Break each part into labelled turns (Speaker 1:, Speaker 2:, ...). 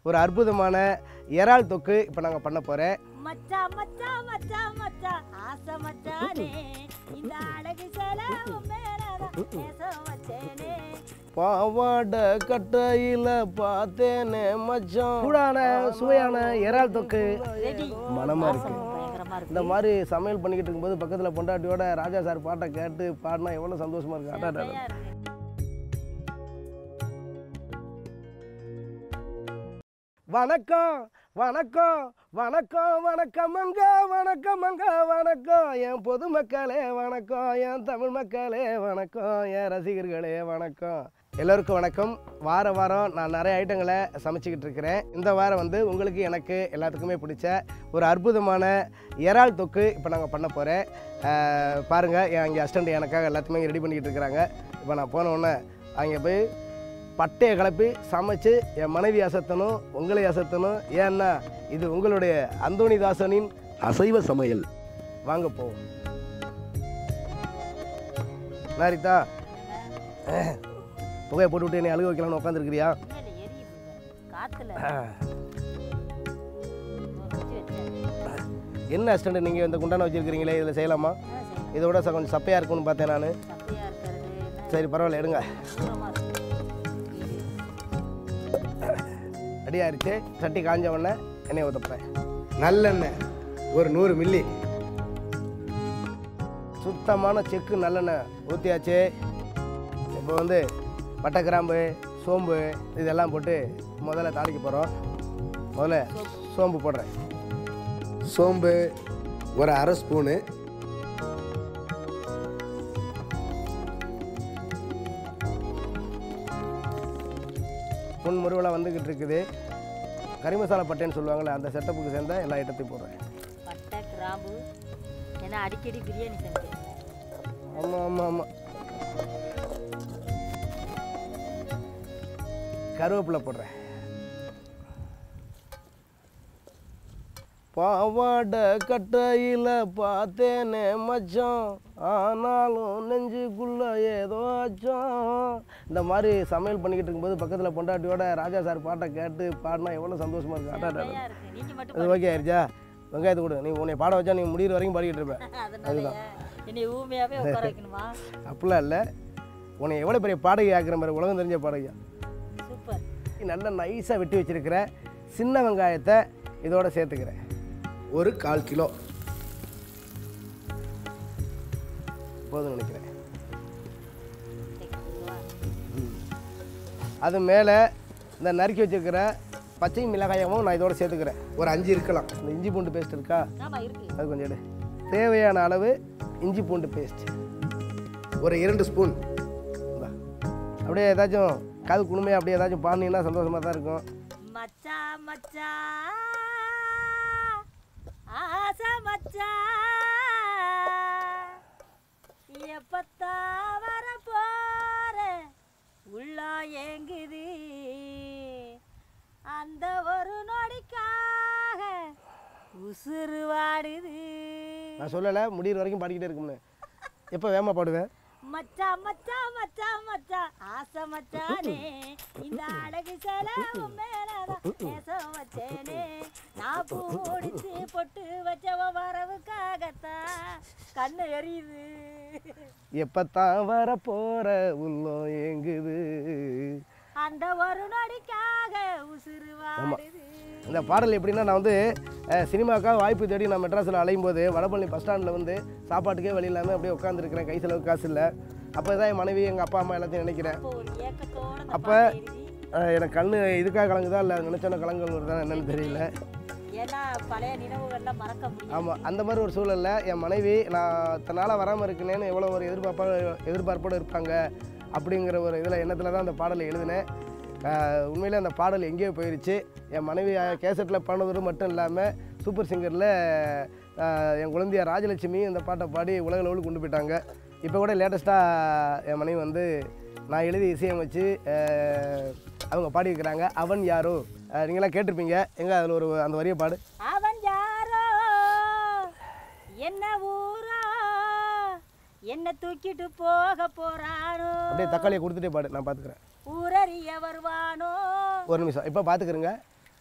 Speaker 1: ஒரு அற்புதமான இறால் தொக்கு இப்போ நாங்கள் பண்ண போகிறேன்
Speaker 2: மச்சான் மச்சான் மச்சான் மச்சான் ஆசை மச்சானே இந்த அழகு சேலை உன் மேலதான் நேசம் வச்சேனே
Speaker 1: பாவாடை கட்டையில் பார்த்தேனே மச்சான் சூடான சுவையான இறால் தொக்கு
Speaker 2: ரெடி
Speaker 1: மனமா இருக்கு
Speaker 2: பயங்கரமா இருக்கு
Speaker 1: இந்த மாதிரி சமையல் பண்ணிக்கிட்டு இருக்கும்போது பக்கத்தில் பொண்டாட்டியோட ராஜா சார் பாட்டை கேட்டு பாடினா எவ்வளோ சந்தோஷமா இருக்கு அடா, அடா, அடா.
Speaker 2: செமையா இருக்கு.
Speaker 1: வணக்கம் வணக்கம் வணக்கம் வணக்கமங்க வணக்கமங்க வணக்கம் என் பொதுமக்களே வணக்கம் என் தமிழ் மக்களே வணக்கம் என் ரசிகர்களே வணக்கம் எல்லோருக்கும் வணக்கம் வார வாரம் நான் நிறைய ஐட்டங்களை சமைச்சிக்கிட்டு இருக்கிறேன் இந்த வாரம் வந்து உங்களுக்கு எனக்கு எல்லாத்துக்குமே பிடிச்ச ஒரு அற்புதமான இறால் தொக்கு இப்போ நாங்கள் பண்ண போகிறேன் பாருங்கள் என் இங்கே அசிஸ்டண்ட் எனக்காக எல்லாத்தையுமே ரெடி பண்ணிக்கிட்டு இருக்கிறாங்க இப்போ நான் போன உடனே அங்கே போய் பட்டையை கிளப்பி சமைச்சு என் மனைவி அசத்தணும் உங்களை அசத்தணும் ஏன்னா இது உங்களுடைய அந்தோணிதாசனின்
Speaker 3: அசைவ சமையல்
Speaker 1: வாங்க போவோம் நாரிதா புகையை போட்டு விட்டு என்னை அழுக வைக்கலாம்னு உட்காந்துருக்கிறியா
Speaker 2: உண்மையில எரியுது பாரு. காத்துல ஒரு குச்சி வச்சேன்.
Speaker 1: என்ன அசிஸ்டண்ட் நீங்கள் இந்த குண்டான வச்சுருக்கிறீங்களே இதில் செய்யலாமா
Speaker 2: என்ன செய்யணும்?
Speaker 1: இதோட ச- கொஞ்சம் சப்பையாக இருக்கும்னு பார்த்தேன் நான்
Speaker 2: சப்பையா இருக்கிறது என்ன
Speaker 1: சரி பரவாயில்ல எடுங்க
Speaker 2: தூரமா இருக்கு. இது
Speaker 1: ரெடியாயிருச்சு சட்டி காஞ்ச உடனே எண்ணெய் ஊற்றப்பேன் நல்லெண்ணெய் ஒரு நூறு மில்லி சுத்தமான செக்கு நல்லெண்ணெய் ஊற்றியாச்சு இப்போ வந்து பட்டை கிராம்பு சோம்பு இதெல்லாம் போட்டு முதல்ல தாளிக்க போகிறோம் முதல்ல சோம்பு போடுறேன்
Speaker 3: சோம்பு ஒரு அரை ஸ்பூனு
Speaker 1: பொன் முருவலாக வந்துக்கிட்டு இருக்குது கறி மசாலா பட்டைன்னு சொல்லுவாங்கள்ல அந்த செட்டப்புக்கு சேர்ந்த எல்லா ஐட்டத்தையும் போடுறேன்
Speaker 2: பட்டை கிராம்பு ஏன்னா அடிக்கடி பிரியாணி செஞ்சேன்
Speaker 1: ஆமாம் ஆமாம் ஆமாம் கருவேப்பிலை போடுறேன் பாவாடை கட்டையில் பார்த்தேனே மச்சான் ஆனாலும் நெஞ்சுக்குள்ள ஏதோ அச்சம் இந்த மாதிரி சமையல் பண்ணிக்கிட்டு இருக்கும்போது பக்கத்தில் பொண்டாட்டியோட ராஜா சார் பாட்டை கேட்டு பாடினா எவ்வளோ சந்தோஷமா இருக்கு அடா, அடா, அடா.
Speaker 2: செமையா இருக்கு நீங்க மட்டும்
Speaker 1: அது ஓகே ஆயிடுச்சா வெங்காயத்தை கொடு நீ உன்னை பாட வச்சா நீ முடிகிற வரைக்கும் பாடிக்கிட்டு இருப்பேன்
Speaker 2: அதனால என்னை ஊமையாவே உட்கார வைக்கணுமா
Speaker 1: அப்படிலாம் இல்லை உன்னை எவ்வளோ பெரிய பாடகி ஆக்குற மாதிரி உலகம் தெரிஞ்ச பாடகியா
Speaker 2: சூப்பர்
Speaker 1: நல்லா நைஸாக வெட்டி வச்சிருக்கிற சின்ன வெங்காயத்தை இதோட சேர்த்துக்கிறேன் ஒரு கால் கிலோ போதும் நினைக்கிறேன் அது மேலே இந்த நறுக்கி வச்சிருக்கிற பச்சை மிளகாயமும் நான் இதோட சேர்த்துக்கிறேன் ஒரு அஞ்சு இருக்கலாம் இந்த இஞ்சி பூண்டு பேஸ்ட் இருக்கா
Speaker 2: ஆமா இருக்கு
Speaker 1: அது கொஞ்சம் எடு தேவையான அளவு இஞ்சி பூண்டு பேஸ்ட் ஒரு இரண்டு ஸ்பூன் இந்தா. அப்படியே ஏதாச்சும் காது குணுமையாக அப்படியே ஏதாச்சும் பாடினீங்கன்னா சந்தோஷமாக தான் இருக்கும்
Speaker 2: மச்சான் மச்சான் ஆசை மச்சான் எப்பத்தா வர போற உள்ள ஏங்குது அந்த ஒரு நொடிக்காக உசுறு வாடுது
Speaker 1: நான் சொல்லலை முடியிற வரைக்கும் பாடிக்கிட்டே இருக்கும்னு எப்போ வேகமாக பாடுவேன்
Speaker 2: மச்சான் மச்சான் மச்சான் மச்சான் ஆசை மச்சானே இந்த அழகு சேலை உன் மேலதான் நேசம் வச்சேனே நான் பூ முடிச்சு பொட்டு வச்சவ வரவுக்காகத்தான் கண்ணு எரியுது
Speaker 1: எப்பத்தான் வர போகிற உள்ளம் ஏங்குது
Speaker 2: அந்த ஒரு நொடிக்காக உசுறு வாடுது
Speaker 1: இந்த பாடல் எப்படின்னா நான் வந்து அஹ், சினிமாக்காக வாய்ப்பு தேடி நான் மெட்ராஸில் அலையும் போது வடபழனி பஸ் ஸ்டாண்டில் வந்து சாப்பாட்டுக்கே வழி இல்லாமல் அப்படியே உட்காந்துருக்கிறேன் கை செலவு காசு இல்லை அப்போ தான் என் மனைவி எங்கள் அப்பா அம்மா எல்லாத்தையும் நினைக்கிறேன்
Speaker 2: அப்போ ஒரு ஏக்கத்தோட இந்த
Speaker 1: அப்போ
Speaker 2: பாட்டு எழுதி,
Speaker 1: அஹ், எனக்கு கண்ணு இதுக்காக கலங்குதா இல்லை நினச்சோன்ன கலங்கள் வருதா என்னன்னு தெரியல
Speaker 2: ஏன்னா பழைய நினைவுகள்லாம் மறக்க முடியும்
Speaker 1: ஆமாம் அந்த மாதிரி ஒரு சூழலில் என் மனைவி நான் இத்தனை நாளாக வராமல் இருக்கேனேன்னு எவ்வளோ ஒரு எதிர்பார்ப்பா எதிர்பார்ப்போடு இருப்பாங்க அப்படிங்கிற ஒரு இதில் எண்ணத்தில் தான் அந்த பாடலை எழுதினேன் ஆஹ் உண்மையிலே அந்த பாடல் எங்கேயோ போயிடுச்சு என் மனைவி கேசட்டில் பாடுனதோடு மட்டும் இல்லாமல் சூப்பர் சிங்கரில் என் குழந்தைய ராஜலட்சுமி இந்த பாட்டை பாடி உலக லெவலுக்கு கொண்டு போயிட்டாங்க இப்போ கூட லேட்டஸ்ட்டாக என் மனைவி வந்து நான் எழுதி இசையமைச்சு ஆஹ் அவங்க பாடியிருக்கிறாங்க அவன் யாரோ ஆஹ் நீங்களாம் கேட்டிருப்பீங்க எங்கே அதில் ஒரு அந்த வரியை பாடு
Speaker 2: அவன் யாரோ என்ன ஊரோ என்ன தூக்கிட்டு போக போறானோ
Speaker 1: அப்படியே தக்காளியை கொடுத்துட்டே பாடு நான் பார்த்துக்கிறேன்
Speaker 2: ஊரறிய வருவானோ
Speaker 1: ஒரு நிமிஷம் இப்போ பார்த்துக்கிறேங்க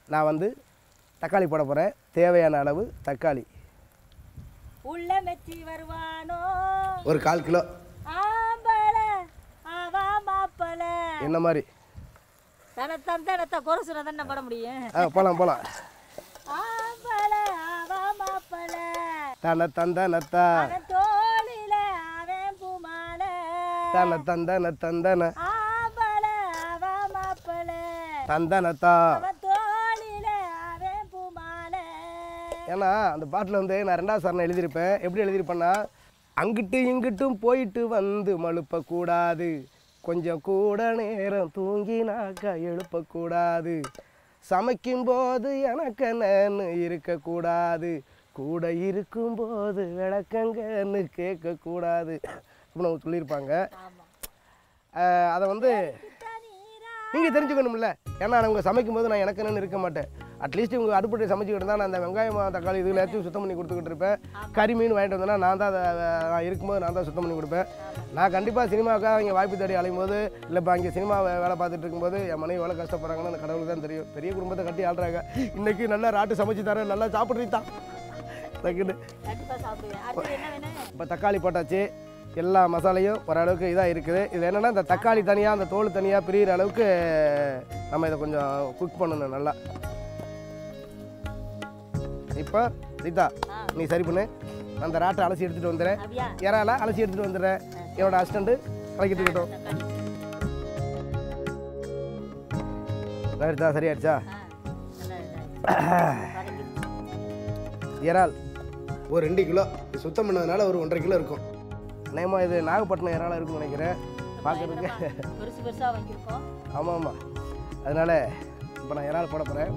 Speaker 1: நான் வந்து தக்காளி போட போகிறேன் தேவையான அளவு தக்காளி
Speaker 2: உள்ள மெச்சி வருவானோ
Speaker 3: ஒரு கால் கிலோ
Speaker 2: ஆம்பள அவா மாப்பள
Speaker 1: என்ன மாதிரி
Speaker 2: தனத்தான் தனத்தை குறை சொன்னா தானே பட முடியும்
Speaker 1: ஆ போகலாம் போகலாம்
Speaker 2: ஆம்பள அவா மாப்பள
Speaker 1: தன தந்தனத்தா
Speaker 2: அவன் தோளில அவன் புமால
Speaker 1: தன தந்தன தந்தன
Speaker 2: ஆம்பள அவா மாப்பள
Speaker 1: தந்தனத்தா
Speaker 2: அவன் தோளில அவன் புமால
Speaker 1: ஏன்னா அந்த பாட்டில் வந்து நான் ரெண்டாவது சரணம் எழுதியிருப்பேன் எப்படி எழுதியிருப்பேன்னா அங்கிட்டு இங்கிட்டும் போயிட்டு வந்து மழுப்பக்கூடாது கொஞ்சம் கூட நேரம் தூங்கினாக்கா எழுப்பக்கூடாது சமைக்கும்போது எனக்கு என்னன்னு இருக்கக்கூடாது கூட இருக்கும்போது விளக்கங்கன்னு கேட்கக்கூடாது அப்படின்னு சொல்லியிருப்பாங்க
Speaker 2: ஆமா
Speaker 1: அஹ் அதை வந்து
Speaker 2: தண்ணீரா
Speaker 1: நீங்கள் தெரிஞ்சுக்கணும்ல ஏன்னா அவங்க சமைக்கும் போது நான் எனக்கு என்னன்னு இருக்க மாட்டேன் அட்லீஸ்ட் இவங்க அடுப்பட்டு சமைச்சுக்கிட்டு இருந்தால் நான் அந்த வெங்காயம் தக்காளி இதுல எல்லாத்தையும் சுத்தம் பண்ணி கொடுத்துக்கிட்டு இருப்பேன் கறி மீன் வாங்கிட்டு வந்தேன்னா நான் தான் அதை அஹ், நான் இருக்கும்போது நான் தான் சுத்தம் பண்ணி கொடுப்பேன் நான் கண்டிப்பாக சினிமாவுக்காக இங்கே வாய்ப்பு தேடி அலையும் போது இல்லை இப்போ அங்கே சினிமா வே- வேலை பார்த்துட்டு இருக்கும்போது என் மனைவி எவ்வளோ கஷ்டப்படுறாங்கன்னு அந்த கடவுளுக்கு தான் தெரியும் பெரிய குடும்பத்தை கட்டி ஆள்றாங்க இன்னைக்கு நல்லா ராட்டு சமைச்சு தரேன் நல்லா சாப்பிட்றீதான் டக்குன்னு
Speaker 2: கண்டிப்பா சாப்பிடுவேன் அடுத்து என்ன வேணும்
Speaker 1: இப்போ தக்காளி போட்டாச்சு எல்லா மசாலையும் ஓரளவுக்கு இதாக இருக்குது இது என்னென்னா இந்த தக்காளி தனியாக அந்த தோல் தனியாக பிரியிற அளவுக்கு நம்ம இதை கொஞ்சம் குக் பண்ணணும் நல்லா இப்போ ரீதா
Speaker 2: ஆ.
Speaker 1: நீ சரி பண்ணு நான் அந்த ராட்டை அலசி எடுத்துகிட்டு வந்துடுறேன்
Speaker 2: அப்படியா
Speaker 1: இறால அலசி எடுத்துகிட்டு வந்துடுறேன் என்னோட அசிஸ்டண்ட்டு கலக்கிட்டு இருக்கட்டும்
Speaker 2: தக்காளி
Speaker 1: ரீதா சரியாயிடுச்சா
Speaker 2: ஆ நல்லா இருக்கு. வதங்கிடுச்சு.
Speaker 1: இறால்
Speaker 3: ஒரு ரெண்டு கிலோ இது சுத்தம் பண்ணதுனால ஒரு ஒன்றரை கிலோ இருக்கும்
Speaker 1: நேமா இது நாகப்பட்டினம் இறாலாக இருக்குன்னு நினைக்கிறேன் பார்க்கறதுக்கு
Speaker 2: பயங்கரமா பெருசு பெருசா வாங்கியிருக்கோம்
Speaker 1: ஆமாம் ஆமாம் அதனால் இப்போ நான் இறால் போட போகிறேன்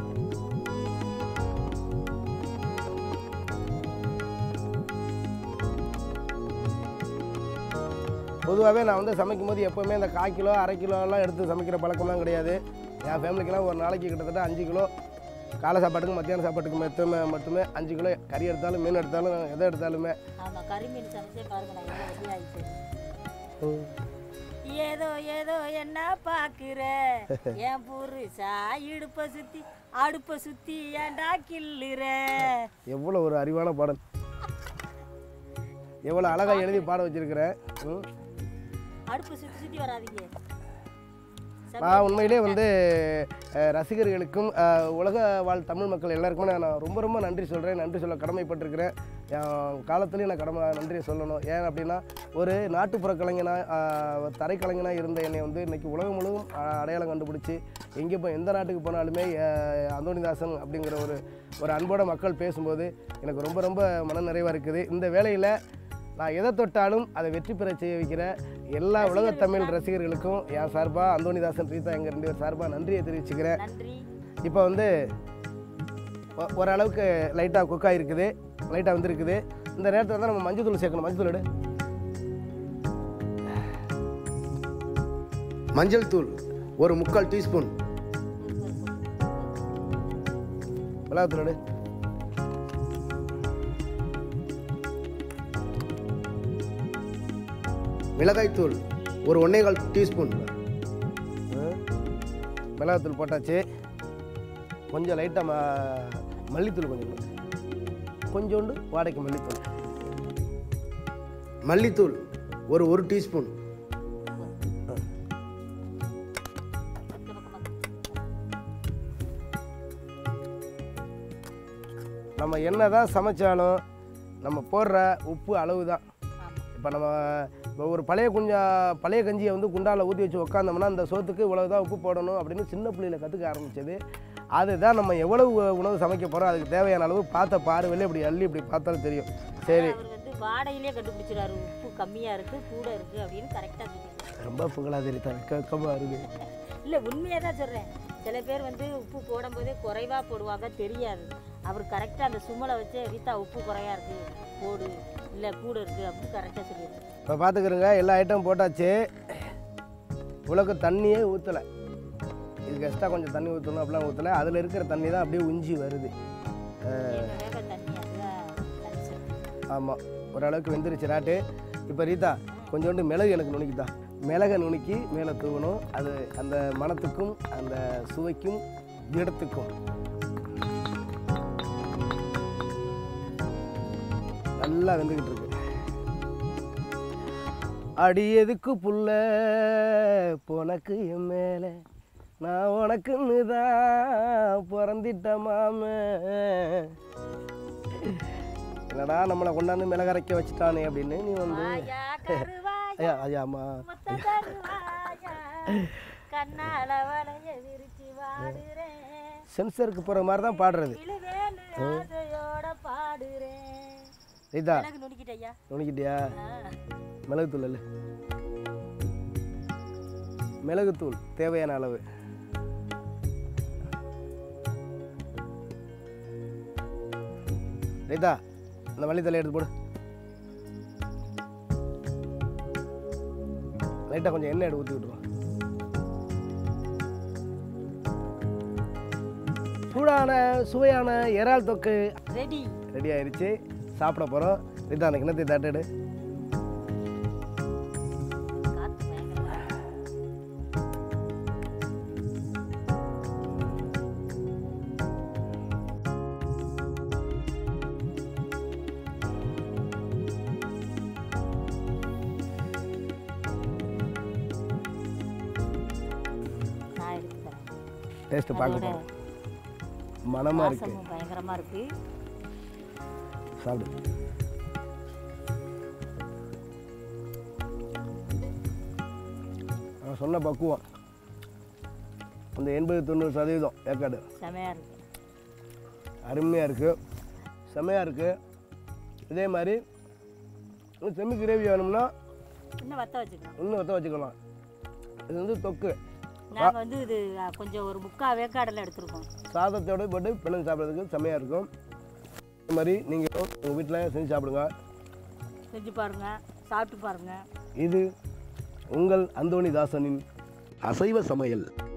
Speaker 1: பொதுவாகவே நான் வந்து சமைக்கும் போது எப்போவுமே இந்த கால் கிலோ அரை கிலோலாம் எடுத்து சமைக்கிற பழக்கம்லாம் கிடையாது என் ஃபேமிலிக்கெல்லாம் ஒரு நாளைக்கு கிட்டத்தட்ட அஞ்சு கிலோ காலை சாப்பாட்டுக்கு மத்தியான சாப்பாட்டுக்கு மட்டுமே மட்டுமே அஞ்சு கிலோ கறி எடுத்தாலும் மீன் எடுத்தாலும் எதை எடுத்தாலுமே
Speaker 2: ஆமா கறி மீன் சமைச்சே பாருங்க நான் எவ்வளவு ரெடி ஆயிடுச்சு ஏதோ ஏதோ என்ன பாக்குற என் புருஷா இடுப்ப சுத்தி அடுப்ப சுத்தி ஏன்டா கிள்ளுற
Speaker 1: எவ்வளோ ஒரு அறிவான பாடல் எவ்வளோ அழகாக எழுதி பாட வச்சிருக்கிறேன் ம்
Speaker 2: அடுப்ப சுத்தி சுத்தி வராதீங்க
Speaker 1: நான் உண்மையிலே வந்து அஹ், ரசிகர்களுக்கும் அஹ், உலக வாழ் தமிழ் மக்கள் எல்லாருக்குமே நான் ரொம்ப ரொம்ப நன்றி சொல்கிறேன் நன்றி சொல்ல கடமைப்பட்டிருக்கிறேன் என் காலத்துலேயும் நான் கடமை நன்றியை சொல்லணும் ஏன் அப்படின்னா ஒரு நாட்டுப்புற கலைஞனாக தரைக்கலைஞனாக இருந்த என்னை வந்து இன்னைக்கு உலகம் முழுவதும் அஹ், அடையாளம் கண்டுபிடிச்சி எங்கே போய் எந்த நாட்டுக்கு போனாலுமே அஹ், அந்தோணிதாசன் அப்படிங்கிற ஒரு ஒரு அன்போட மக்கள் பேசும்போது எனக்கு ரொம்ப ரொம்ப மன நிறைவாக இருக்குது இந்த வேலையில் நான் எதை தொட்டாலும் அதை வெற்றி பெற செய்ய வைக்கிற எல்லா உலக தமிழ் ரசிகர்களுக்கும் என் சார்பாக அந்தோணிதாசன் ரீதா எங்கள் ரெண்டு பேர் சார்பாக நன்றியை தெரிவிச்சுக்கிறேன்
Speaker 2: நன்றி
Speaker 1: இப்போ வந்து ஒ- ஓரளவுக்கு லைட்டாக குக் ஆகிருக்குது லைட்டாக வந்திருக்குது இந்த நேரத்தில் தான் நம்ம மஞ்சள் தூள் சேர்க்கணும் மஞ்சள் தூள் எடு
Speaker 3: மஞ்சள் தூள் ஒரு முக்கால் டீஸ்பூன்
Speaker 1: மிளகாத்தூள் எடு
Speaker 3: மிளகாய் தூள் ஒரு ஒன்றே கால் டீஸ்பூன்
Speaker 1: ம். மிளகாத்தூள் போட்டாச்சு கொஞ்சம் லைட்டாக ம மல்லித்தூள் கொஞ்சம் போடு. கொஞ்சோண்டு வாடகைக்கு மல்லித்தூள்
Speaker 3: மல்லித்தூள் ஒரு ஒரு டீஸ்பூன்
Speaker 1: நம்ம என்ன தான் சமைச்சாலும் நம்ம போடுற உப்பு அளவு தான் இப்போ நம்ம இப்போ ஒரு பழைய குஞ்சா பழைய கஞ்சியை வந்து குண்டால ஊற்றி வச்சு உக்காந்தோம்னா அந்த சோத்துக்கு இவ்வளவு தான் உப்பு போடணும் அப்படின்னு சின்ன பிள்ளையில கற்றுக்க ஆரம்பிச்சது அதுதான் நம்ம எவ்வளவு உணவு சமைக்க போகிறோம் அதுக்கு தேவையான அளவு பார்த்த பார்வையில் இப்படி அள்ளி இப்படி பார்த்தாலும் தெரியும் சரி
Speaker 2: அவர் வந்து வாடையிலே கண்டுபிடிச்சிடாரு உப்பு கம்மியா இருக்கு கூட இருக்கு அப்படின்னு கரெக்டா சொல்லிடுறாரு
Speaker 1: ரொம்ப புகழா தெரியுது கேட்கமா இருக்கு
Speaker 2: இல்ல உண்மையா தான் சொல்றேன் சில பேர் வந்து உப்பு போடும்போதே குறைவா போடுவாங்க தெரியாது அவர் கரெக்டா அந்த சுமலை வச்சு ரீதா உப்பு குறையா இருக்கு போடு இல்ல கூட இருக்கு அப்படின்னு கரெக்டா சொல்லிடுறாரு
Speaker 1: இப்போ பார்த்துக்கிறோங்க எல்லா ஐட்டம் போட்டாச்சு உலக தண்ணியே ஊற்றலை இதுக்கு எக்ஸ்ட்ரா கொஞ்சம் தண்ணி ஊற்றணும் அப்படிலாம் ஊற்றலை அதில் இருக்கிற தண்ணி தான் அப்படியே உஞ்சி வருது
Speaker 2: வேக வேக தண்ணி அதுதான் தண்ணி சொல்லு.
Speaker 1: ஆமாம் ஓரளவுக்கு வெந்துருச்சு ராட்டு இப்போ ரீதா கொஞ்சோண்டு மிளகு எனக்கு நுணுக்கித்தா மிளகை நுணுக்கி மேலே தூவணும் அது அந்த மணத்துக்கும் அந்த சுவைக்கும் திடத்துக்கும் நல்லா வெந்துக்கிட்டு இருக்கு அடி எதுக்கு புள்ள உனக்கு என் மேலே நான் உனக்குன்னு தான் பிறந்திட்ட மாம என்னடா நம்மளை கொண்டாந்து மிளகரைக்க வச்சுட்டானே அப்படின்னு நீ வந்து
Speaker 2: வாயா கருவாயா
Speaker 1: ஐயா ஐயாம்மா
Speaker 2: மொத்த தருவாயா கண்ணால வளைய விரிச்சு வாடுறேன்
Speaker 1: சென்சருக்கு போகிற மாதிரி தான் பாடுறது
Speaker 2: விழுவேலு ஆசையோட பாடுறேன்
Speaker 1: இதா
Speaker 2: எனக்கு நுடிக்கிட்டய்யா
Speaker 1: நுணுக்கிட்டியா மிளகுத்தூள் இல்லை மிளகுத்தூள் தேவையான அளவு ரைத்தா அந்த மல்லித்தலை எடுத்து போடு லைட்டாக கொஞ்சம் எண்ணெய் எடுத்து ஊற்றி விட்டுருவோம் சூடான சுவையான இறால் தொக்கு
Speaker 2: ரெடி
Speaker 1: ரெடி ஆயிருச்சு சாப்பிட போகிறோம் ரைத்தா அந்த கிணத்தை தட்டெடு
Speaker 2: காத்து பயங்கரமா இருக்கு. நான் எடுத்து தரேன்
Speaker 1: டேஸ்ட்டு பார்க்க
Speaker 2: அதோட
Speaker 1: போகிறோம் மனமாக இருக்கு
Speaker 2: வாசமும் பயங்கரமா இருக்கு
Speaker 1: சாப்பிடு நான் சொன்ன பக்குவம் அந்த எண்பது தொண்ணூறு சதவீதம் ஏற்காடு
Speaker 2: செமையா இருக்கு
Speaker 1: அருமையாக இருக்குது செமையாக இருக்குது இதே மாதிரி இன்னும் செம்மி கிரேவி வேணும்னா
Speaker 2: இன்னும் வத்த வச்சுக்கலாம்
Speaker 1: இன்னும் வத்த வச்சுக்கலாம் இது வந்து தொக்கு
Speaker 2: நாங்க வந்து இது அ, கொஞ்சம் ஒரு முக்கா வேக்காடில் எடுத்திருக்கோம்
Speaker 1: சாதத்தோட போட்டு பிள்ளைங்க சாப்பிட்றதுக்கு செம்மையாக இருக்கும் இது மாதிரி நீங்கள் உங்கள் வீட்டில் செஞ்சு சாப்பிடுங்க
Speaker 2: செஞ்சு பாருங்க சாப்பிட்டு பாருங்க
Speaker 1: இது உங்கள் அந்தோணி தாசனின்
Speaker 3: அசைவ சமையல்